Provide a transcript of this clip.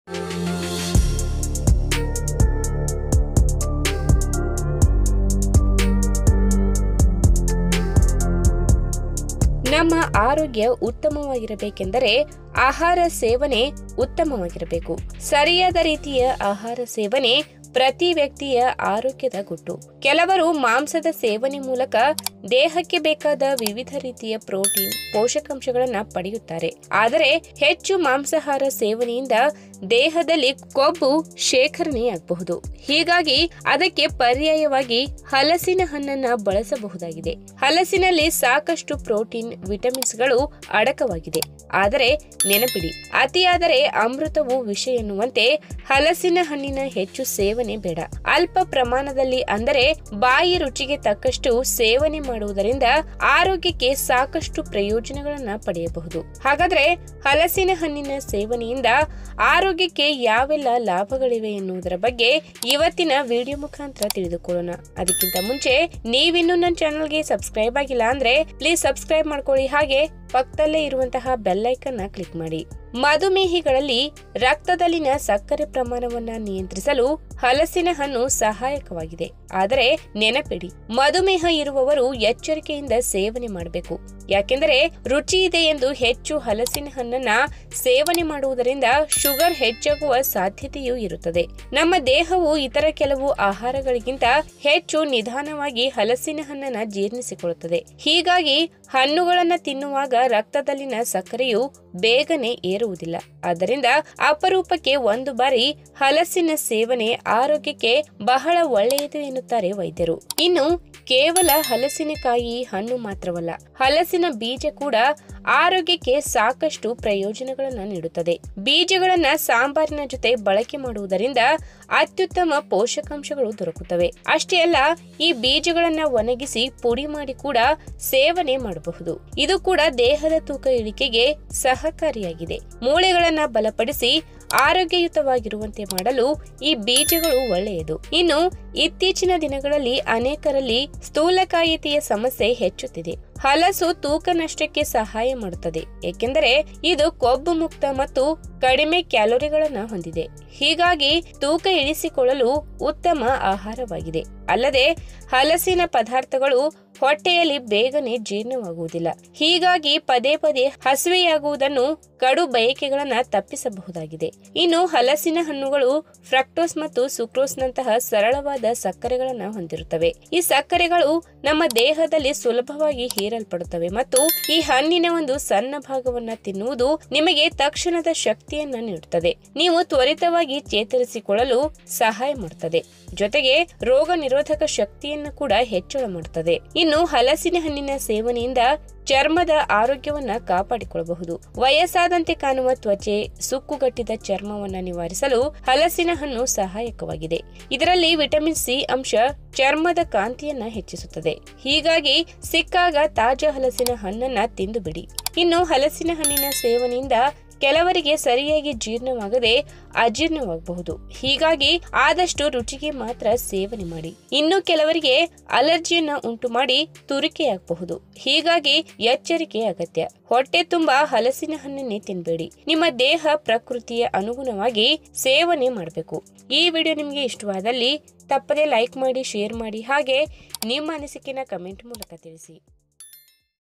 ನಮ್ಮ ಆರೋಗ್ಯ ಉತ್ತಮವಾಗಿರಬೇಕೆಂದರೆ ಆಹಾರ ಸೇವನೆ ಉತ್ತಮವಾಗಿರಬೇಕು ಸರಿಯಾದ ರೀತಿಯ ಆಹಾರ ಸೇವನೆ ಪ್ರತಿ ವ್ಯಕ್ತಿಯ ಆರೋಗ್ಯದ ಗುಟ್ಟು ಕೆಲವರು ಮಾಂಸದ ಸೇವನೆ ಮೂಲಕ ದೇಹಕ್ಕೆ ಬೇಕಾದ ವಿವಿಧ ರೀತಿಯ ಪ್ರೋಟೀನ್ ಪೋಷಕಾಂಶಗಳನ್ನ ಪಡೆಯುತ್ತಾರೆ ಆದರೆ ಹೆಚ್ಚು ಮಾಂಸಾಹಾರ ಸೇವನೆಯಿಂದ ದೇಹದಲ್ಲಿ ಕೊಬ್ಬು ಶೇಖರಣೆಯಾಗಬಹುದು ಹೀಗಾಗಿ ಅದಕ್ಕೆ ಪರ್ಯಾಯವಾಗಿ ಹಲಸಿನ ಹಣ್ಣನ್ನ ಬಳಸಬಹುದಾಗಿದೆ ಹಲಸಿನಲ್ಲಿ ಸಾಕಷ್ಟು ಪ್ರೋಟೀನ್ ವಿಟಮಿನ್ಸ್ಗಳು ಅಡಕವಾಗಿದೆ ಆದರೆ ನೆನಪಿಡಿ ಅತಿಯಾದರೆ ಅಮೃತವು ವಿಷ ಎನ್ನುವಂತೆ ಹಲಸಿನ ಹಣ್ಣಿನ ಹೆಚ್ಚು ಸೇವನೆ ಬೇಡ ಅಲ್ಪ ಪ್ರಮಾಣದಲ್ಲಿ ಅಂದರೆ ಬಾಯಿ ರುಚಿಗೆ ತಕ್ಕಷ್ಟು ಸೇವನೆ ಮಾಡುವುದರಿಂದ ಆರೋಗ್ಯಕ್ಕೆ ಸಾಕಷ್ಟು ಪ್ರಯೋಜನಗಳನ್ನ ಪಡೆಯಬಹುದು ಹಾಗಾದ್ರೆ ಹಲಸಿನ ಹಣ್ಣಿನ ಸೇವನೆಯಿಂದ ಆರೋಗ್ಯಕ್ಕೆ ಯಾವೆಲ್ಲ ಲಾಭಗಳಿವೆ ಎನ್ನುವುದರ ಬಗ್ಗೆ ಇವತ್ತಿನ ವಿಡಿಯೋ ಮುಖಾಂತರ ತಿಳಿದುಕೊಳ್ಳೋಣ ಅದಕ್ಕಿಂತ ಮುಂಚೆ ನೀವಿನ್ನೂ ನನ್ನ ಚಾನಲ್ಗೆ ಸಬ್ಸ್ಕ್ರೈಬ್ ಆಗಿಲ್ಲ ಅಂದ್ರೆ ಪ್ಲೀಸ್ ಸಬ್ಸ್ಕ್ರೈಬ್ ಮಾಡ್ಕೊಳ್ಳಿ ಹಾಗೆ ಪಕ್ಕದಲ್ಲೇ ಇರುವಂತಹ ಬೆಲ್ಲೈಕನ್ನ ಕ್ಲಿಕ್ ಮಾಡಿ ಮಧುಮೇಹಿಗಳಲ್ಲಿ ರಕ್ತದಲ್ಲಿನ ಸಕ್ಕರೆ ಪ್ರಮಾಣವನ್ನ ನಿಯಂತ್ರಿಸಲು ಹಲಸಿನ ಹಣ್ಣು ಸಹಾಯಕವಾಗಿದೆ ಆದರೆ ನೆನಪಿಡಿ ಮಧುಮೇಹ ಇರುವವರು ಎಚ್ಚರಿಕೆಯಿಂದ ಸೇವನೆ ಮಾಡಬೇಕು ಯಾಕೆಂದರೆ ರುಚಿ ಇದೆ ಎಂದು ಹೆಚ್ಚು ಹಲಸಿನ ಹಣ್ಣನ್ನ ಸೇವನೆ ಮಾಡುವುದರಿಂದ ಶುಗರ್ ಹೆಚ್ಚಾಗುವ ಸಾಧ್ಯತೆಯೂ ಇರುತ್ತದೆ ನಮ್ಮ ದೇಹವು ಇತರ ಕೆಲವು ಆಹಾರಗಳಿಗಿಂತ ಹೆಚ್ಚು ನಿಧಾನವಾಗಿ ಹಲಸಿನ ಹಣ್ಣನ್ನ ಜೀರ್ಣಿಸಿಕೊಳ್ಳುತ್ತದೆ ಹೀಗಾಗಿ ಹಣ್ಣುಗಳನ್ನ ತಿನ್ನುವಾಗ ರಕ್ತದಲ್ಲಿನ ಸಕ್ಕರೆಯು ಬೇಗನೆ ಏರುವುದಿಲ್ಲ ಆದ್ದರಿಂದ ಅಪರೂಪಕ್ಕೆ ಒಂದು ಬಾರಿ ಹಲಸಿನ ಸೇವನೆ ಆರೋಗ್ಯಕ್ಕೆ ಬಹಳ ಒಳ್ಳೆಯದು ಎನ್ನುತ್ತಾರೆ ವೈದ್ಯರು ಇನ್ನು ಕೇವಲ ಹಲಸಿನಕಾಯಿ ಹಣ್ಣು ಮಾತ್ರವಲ್ಲ ಹಲಸಿನ ಬೀಜ ಕೂಡ ಆರೋಗ್ಯಕ್ಕೆ ಸಾಕಷ್ಟು ಪ್ರಯೋಜನಗಳನ್ನು ನೀಡುತ್ತದೆ ಬೀಜಗಳನ್ನ ಸಾಂಬಾರಿನ ಜೊತೆ ಬಳಕೆ ಮಾಡುವುದರಿಂದ ಅತ್ಯುತ್ತಮ ಪೋಷಕಾಂಶಗಳು ದೊರಕುತ್ತವೆ ಅಷ್ಟೇ ಅಲ್ಲ ಈ ಬೀಜಗಳನ್ನ ಒಣಗಿಸಿ ಪುಡಿ ಮಾಡಿ ಕೂಡ ಸೇವನೆ ಮಾಡಬಹುದು ಇದು ಕೂಡ ದೇಹದ ತೂಕ ಇಳಿಕೆಗೆ ಸಹಕಾರಿಯಾಗಿದೆ ಮೂಳೆಗಳನ್ನ ಬಲಪಡಿಸಿ ಆರೋಗ್ಯಯುತವಾಗಿರುವಂತೆ ಮಾಡಲು ಈ ಬೀಜಗಳು ಒಳ್ಳೆಯದು ಇನ್ನು ಇತ್ತೀಚಿನ ದಿನಗಳಲ್ಲಿ ಅನೇಕರಲ್ಲಿ ಸ್ಥೂಲಕಾಯಿತೆಯ ಸಮಸ್ಯೆ ಹೆಚ್ಚುತ್ತಿದೆ ಹಲಸು ತೂಕ ನಷ್ಟಕ್ಕೆ ಸಹಾಯ ಮಾಡುತ್ತದೆ ಏಕೆಂದರೆ ಇದು ಕೊಬ್ಬು ಮುಕ್ತ ಮತ್ತು ಕಡಿಮೆ ಕ್ಯಾಲೋರಿಗಳನ್ನ ಹೊಂದಿದೆ ಹೀಗಾಗಿ ತೂಕ ಇಳಿಸಿಕೊಳ್ಳಲು ಉತ್ತಮ ಆಹಾರವಾಗಿದೆ ಅಲ್ಲದೆ ಹಲಸಿನ ಪದಾರ್ಥಗಳು ಹೊಟ್ಟೆಯಲ್ಲಿ ಬೇಗನೆ ಜೀರ್ಣವಾಗುವುದಿಲ್ಲ ಹೀಗಾಗಿ ಪದೇ ಪದೇ ಹಸಿವೆಯಾಗುವುದನ್ನು ಕಡು ಬಯಕೆಗಳನ್ನ ತಪ್ಪಿಸಬಹುದಾಗಿದೆ ಇನ್ನು ಹಲಸಿನ ಹಣ್ಣುಗಳು ಫ್ರಕ್ಟೋಸ್ ಮತ್ತು ಸುಕ್ರೋಸ್ನಂತಹ ಸರಳವಾದ ಸಕ್ಕರೆಗಳನ್ನ ಹೊಂದಿರುತ್ತವೆ ಈ ಸಕ್ಕರೆಗಳು ನಮ್ಮ ದೇಹದಲ್ಲಿ ಸುಲಭವಾಗಿ ಹೀರಲ್ಪಡುತ್ತವೆ ಮತ್ತು ಈ ಹಣ್ಣಿನ ಒಂದು ಸಣ್ಣ ಭಾಗವನ್ನ ತಿನ್ನುವುದು ನಿಮಗೆ ತಕ್ಷಣದ ಶಕ್ತಿಯನ್ನ ನೀಡುತ್ತದೆ ನೀವು ತ್ವರಿತವಾಗಿ ಚೇತರಿಸಿಕೊಳ್ಳಲು ಸಹಾಯ ಮಾಡುತ್ತದೆ ಜೊತೆಗೆ ರೋಗ ನಿರೋಧಕ ಶಕ್ತಿಯನ್ನು ಕೂಡ ಹೆಚ್ಚಳ ಮಾಡುತ್ತದೆ ಇನ್ನು ಹಲಸಿನ ಹಣ್ಣಿನ ಸೇವನೆಯಿಂದ ಚರ್ಮದ ಆರೋಗ್ಯವನ್ನ ಕಾಪಾಡಿಕೊಳ್ಳಬಹುದು ವಯಸ್ಸಾದಂತೆ ಕಾಣುವ ತ್ವಚೆ ಸುಕ್ಕುಗಟ್ಟಿದ ಚರ್ಮವನ್ನ ನಿವಾರಿಸಲು ಹಲಸಿನ ಹಣ್ಣು ಸಹಾಯಕವಾಗಿದೆ ಇದರಲ್ಲಿ ವಿಟಮಿನ್ ಸಿ ಅಂಶ ಚರ್ಮದ ಕಾಂತಿಯನ್ನ ಹೆಚ್ಚಿಸುತ್ತದೆ ಹೀಗಾಗಿ ಸಿಕ್ಕಾಗ ತಾಜಾ ಹಲಸಿನ ಹಣ್ಣನ್ನ ತಿಂದು ಬಿಡಿ ಇನ್ನು ಹಲಸಿನ ಹಣ್ಣಿನ ಸೇವನೆಯಿಂದ ಕೆಲವರಿಗೆ ಸರಿಯಾಗಿ ಜೀರ್ಣವಾಗದೆ ಅಜೀರ್ಣವಾಗಬಹುದು ಹೀಗಾಗಿ ಆದಷ್ಟು ರುಚಿಗೆ ಮಾತ್ರ ಸೇವನೆ ಮಾಡಿ ಇನ್ನು ಕೆಲವರಿಗೆ ಅಲರ್ಜಿಯನ್ನ ಉಂಟು ಮಾಡಿ ತುರಿಕೆಯಾಗಬಹುದು ಹೀಗಾಗಿ ಎಚ್ಚರಿಕೆ ಅಗತ್ಯ ಹೊಟ್ಟೆ ತುಂಬಾ ಹಲಸಿನ ಹಣ್ಣನ್ನೇ ತಿನ್ಬೇಡಿ ನಿಮ್ಮ ದೇಹ ಪ್ರಕೃತಿಯ ಅನುಗುಣವಾಗಿ ಸೇವನೆ ಮಾಡಬೇಕು ಈ ವಿಡಿಯೋ ನಿಮಗೆ ಇಷ್ಟವಾದಲ್ಲಿ ತಪ್ಪದೇ ಲೈಕ್ ಮಾಡಿ ಶೇರ್ ಮಾಡಿ ಹಾಗೆ ನಿಮ್ಮ ಅನಿಸಿಕೆನ ಕಮೆಂಟ್ ಮೂಲಕ ತಿಳಿಸಿ